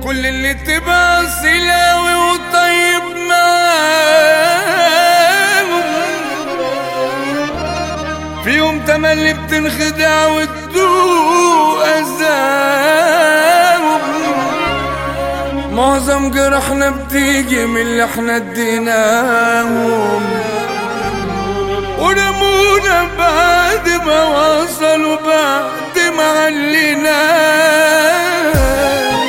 كل اللي تبقى سلاوي وطيب معاهم في يوم تملي بتنخدع وتدوق أذاهم معظم جرحنا بتيجي من اللي احنا اديناهم ورمونا بعد ما وصلوا بعد ما عليناهم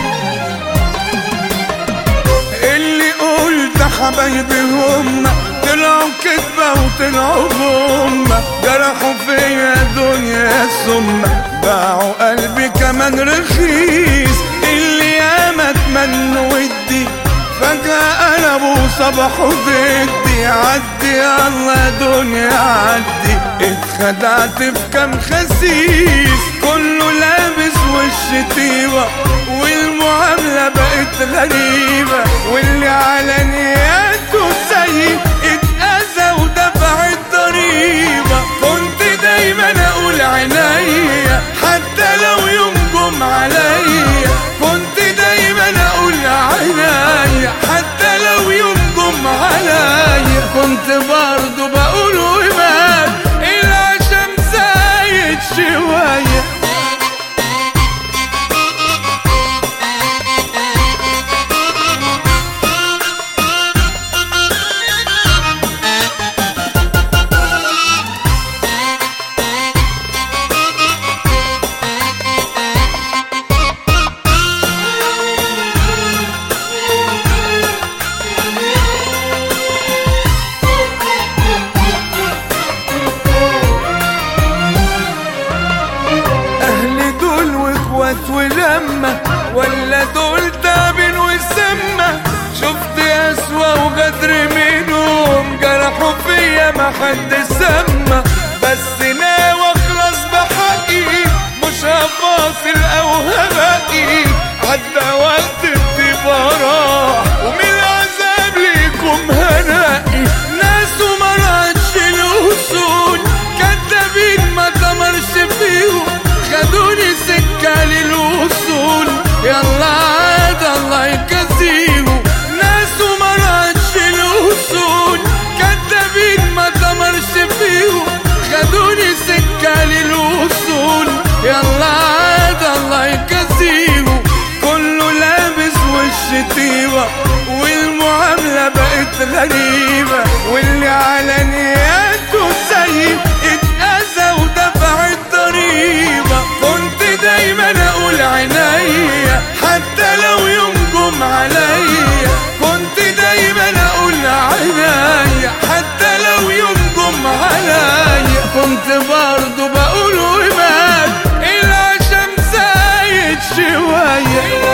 اللي قلت حبايبي هم طلعوا كذبة وطلعوا هم جرحوا فيا دنيا ثم باعوا قلبي كمان رخيص اللي ياما اتمنوا ودي فجأة قلبوا صبحوا ضدي عدي يلا دنيا عدي اتخدعت في كام خسيس كله لابس وش طيبة والمعاملة بقت غريبة واللي على نياته زي اتأذى ودفع الضريبة كنت دايما اقول عينيا حتى لو يوم جم عليا كنت دايما اقول عينيا حتى لو يوم جم عليا كنت برضو بقول ومات العشم زايد شويه اهل دول واخوات ولمة ولا دول تعبين وسمة شفت اسوا وغدر منهم جرحوا فيا ما حد سمى بس ناوي اخلص بحقي مش هفاصل او هبقي عدى وقت الدبارة ومن العذاب ليكم هنقي ناس وما رعتش الاصول كدابين ما تمرش فيهم خدوني سكة للوصول يلا عاد الله يجازيهم ناس وما رعتش الاصول كدابين ما تمرش فيهم خدوني سكة للوصول يلا عاد الله يجازيهم كله لابس وش طيبة والمعاملة بقت غريبة واللي على نياته زي اتأذى ودفع الضريبة كنت دايما اقول عينيا حتى لو يوم جم عليا كنت دايما اقول عينيا حتى لو يوم جم عليا كنت برضو بقول ومات العشم زايد شوية